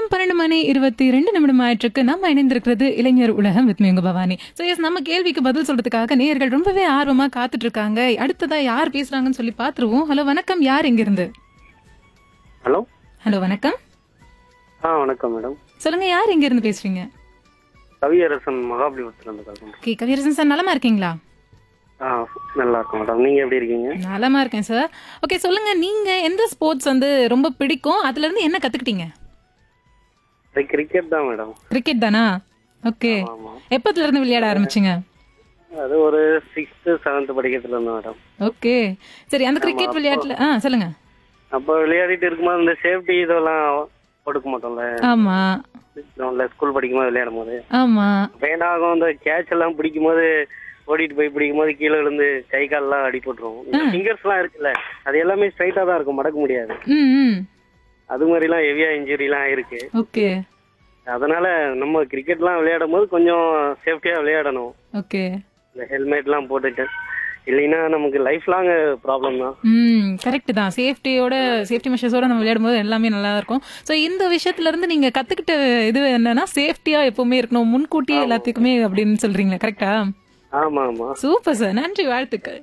நேரம் பன்னெண்டு மணி இருபத்தி ரெண்டு நிமிடம் ஆயிட்டிருக்கு நம்ம இணைந்திருக்கிறது இளைஞர் உலகம் வித் மேங்க பவானி ஸோ எஸ் நம்ம கேள்விக்கு பதில் சொல்றதுக்காக நேயர்கள் ரொம்பவே ஆர்வமா காத்துட்டு இருக்காங்க அடுத்ததா யார் பேசுறாங்கன்னு சொல்லி பாத்துருவோம் ஹலோ வணக்கம் யார் எங்க இருந்து ஹலோ ஹலோ வணக்கம் ஆ வணக்கம் மேடம் சொல்லுங்க யார் எங்க இருந்து பேசுறீங்க கவியரசன் மகாபலிபுரத்துல இருந்து கால் பண்றேன் ஓகே கவியரசன் சார் நலமா இருக்கீங்களா ஆ நல்லா இருக்கும் மேடம் நீங்க எப்படி இருக்கீங்க நலமா இருக்கேன் சார் ஓகே சொல்லுங்க நீங்க எந்த ஸ்போர்ட்ஸ் வந்து ரொம்ப பிடிக்கும் அதுல இருந்து என்ன கத்துக்கிட்டீங்க அது கிரிக்கெட் தான் மேடம் கிரிக்கெட் தானா ஓகே ஆமா எப்பத்துல இருந்து விளையாட ஆரம்பிச்சீங்க அது ஒரு சிக்ஸ்த்து செவன்த் படிக்கிறதுல இருந்து மேடம் ஓகே சரி அந்த கிரிக்கெட் விளையாட்டுல ஆ சொல்லுங்க அப்போ விளையாடிட்டு இருக்கும்போது இந்த சேஃப்டி இதெல்லாம் கொடுக்க மாட்டோம்ல ஆமா கிரவுண்ட்ல ஸ்கூல் படிக்கும்போது விளையாடும் போது ஆமா அப்ப என்ன ஆகும் இந்த கேட்ச் எல்லாம் பிடிக்கும் போது ஓடிட்டு போய் பிடிக்கும் போது கீழே விழுந்து கை கால்லாம் அடிபட்டுரும் இந்த ஃபிங்கர்ஸ் எல்லாம் இருக்குல்ல அது எல்லாமே ஸ்ட்ரைட்டா தான் இருக்கும் மடக்க முடியாது ம் ம் அது மாதிரிலாம் ஹெவியா இன்ஜுரிலாம் ஆயிருக்கு ஓகே அதனால நம்ம கிரிக்கெட்லாம் விளையாடும் போது கொஞ்சம் சேஃப்டியா விளையாடணும் ஓகே இந்த ஹெல்மெட்லாம் போட்டுட்டு இல்லைன்னா நமக்கு லைஃப் லாங் ப்ராப்ளம் தான் ம் கரெக்ட் தான் சேஃப்டியோட சேஃப்டி மெஷர்ஸோட நம்ம விளையாடும்போது எல்லாமே நல்லா இருக்கும் ஸோ இந்த விஷயத்துல இருந்து நீங்க கத்துக்கிட்ட இது என்னன்னா சேஃப்டியா எப்பவுமே இருக்கணும் முன்கூட்டியே எல்லாத்துக்குமே அப்படின்னு சொல்றீங்களா கரெக்டா ஆமா ஆமா சூப்பர் சார் நன்றி வாழ்த்துக்கள்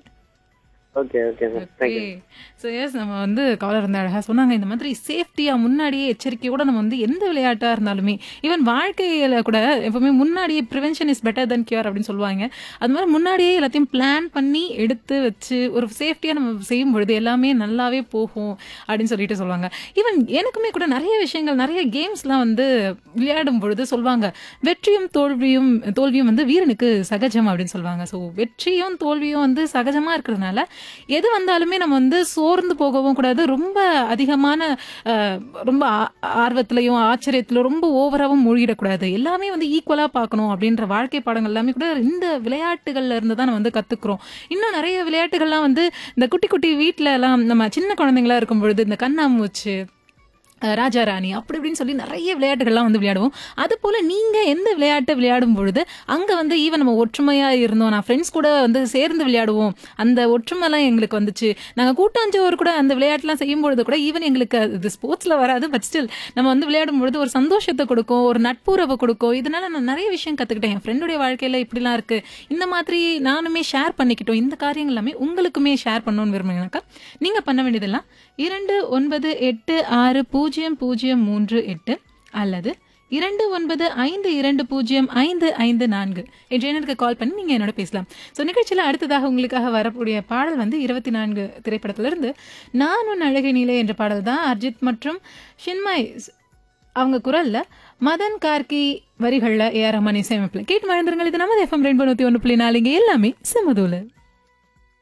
okay okay ma'am thank you so yes நம்ம வந்து காலர் வந்து அழகாக சொன்னாங்க இந்த மாதிரி சேஃப்டியாக முன்னாடியே எச்சரிக்கையோட நம்ம வந்து எந்த விளையாட்டாக இருந்தாலுமே ஈவன் வாழ்க்கையில் கூட எப்பவுமே முன்னாடியே prevention is better than cure அப்படின்னு சொல்லுவாங்க அது மாதிரி முன்னாடியே எல்லாத்தையும் பிளான் பண்ணி எடுத்து வச்சு ஒரு சேஃப்டியாக நம்ம செய்யும் பொழுது எல்லாமே நல்லாவே போகும் அப்படின்னு சொல்லிட்டு சொல்லுவாங்க ஈவன் எனக்குமே கூட நிறைய விஷயங்கள் நிறைய கேம்ஸ்லாம் வந்து விளையாடும் பொழுது சொல்லுவாங்க வெற்றியும் தோல்வியும் தோல்வியும் வந்து வீரனுக்கு சகஜம் அப்படின்னு சொல்லுவாங்க ஸோ வெற்றியும் தோல்வியும் வந்து சகஜமா இருக்கிறதுனால எது வந்தாலுமே நம்ம வந்து சோர்ந்து போகவும் கூடாது ரொம்ப அதிகமான அஹ், ரொம்ப ஆ- ஆர்வத்திலையும் ஆச்சரியத்திலும் ரொம்ப ஓவராகவும் மூழ்கிடக்கூடாது எல்லாமே வந்து ஈக்குவலா பார்க்கணும் அப்படின்ற வாழ்க்கை பாடங்கள் எல்லாமே கூட இந்த விளையாட்டுகள்ல இருந்து தான் நம்ம வந்து கத்துக்கிறோம் இன்னும் நிறைய விளையாட்டுகள்லாம் வந்து இந்த குட்டி குட்டி வீட்ல எல்லாம் நம்ம சின்ன குழந்தைங்களா இருக்கும் பொழுது இந்த கண்ணாமூச்சு அஹ் ராஜா ராணி அப்படி இப்படின்னு சொல்லி நிறைய விளையாட்டுகள்லாம் வந்து விளையாடுவோம் அது போல நீங்க எந்த விளையாட்டு விளையாடும் பொழுது அங்க வந்து ஈவன் நம்ம ஒற்றுமையா இருந்தோம் நான் ஃப்ரெண்ட்ஸ் கூட வந்து சேர்ந்து விளையாடுவோம் அந்த ஒற்றுமைலாம் எங்களுக்கு வந்துச்சு நாங்க கூட்டாஞ்சோர் கூட அந்த விளையாட்டுலாம் செய்யும் பொழுது கூட ஈவன் எங்களுக்கு இது ஸ்போர்ட்ஸ்ல வராது பட் ஸ்டில் நம்ம வந்து விளையாடும் பொழுது ஒரு சந்தோஷத்தை கொடுக்கும் ஒரு நட்புறவை கொடுக்கும் இதனால நான் நிறைய விஷயம் கத்துக்கிட்டேன் என் ஃப்ரெண்டுடைய வாழ்க்கையில இப்படிலாம் இருக்கு இந்த மாதிரி நானுமே ஷேர் பண்ணிக்கிட்டோம் இந்த காரியங்கள் எல்லாமே உங்களுக்குமே ஷேர் பண்ணணும்னு விரும்புறீங்கனாக்கா நீங்க பண்ண வேண்டியதெல்லாம் இரண்டு ஒன்பது எட்டு ஆறு பூஜ்ஜியம் பூஜ்ஜியம் மூன்று எட்டு அல்லது இரண்டு ஒன்பது ஐந்து இரண்டு பூஜ்ஜியம் ஐந்து ஐந்து நான்கு என்ற எண்ணுக்கு கால் பண்ணி நீங்க என்னோட பேசலாம் ஸோ நிகழ்ச்சியில் அடுத்ததாக உங்களுக்காக வரக்கூடிய பாடல் வந்து இருபத்தி நான்கு திரைப்படத்திலிருந்து நான் உன் அழகை நீலே என்ற பாடல் தான் அர்ஜித் மற்றும் ஷின்மாய் அவங்க குரல்ல மதன் கார்கி வரிகள்ல ஏஆர் ரஹ்மான் இசையமைப்பில் கேட்டு மழந்துருங்கள் இது நமது எஃப்எம் ரெண்டு நூத்தி ஒன்று புள்ளி நாலு இங்க எல்லாமே செமதூல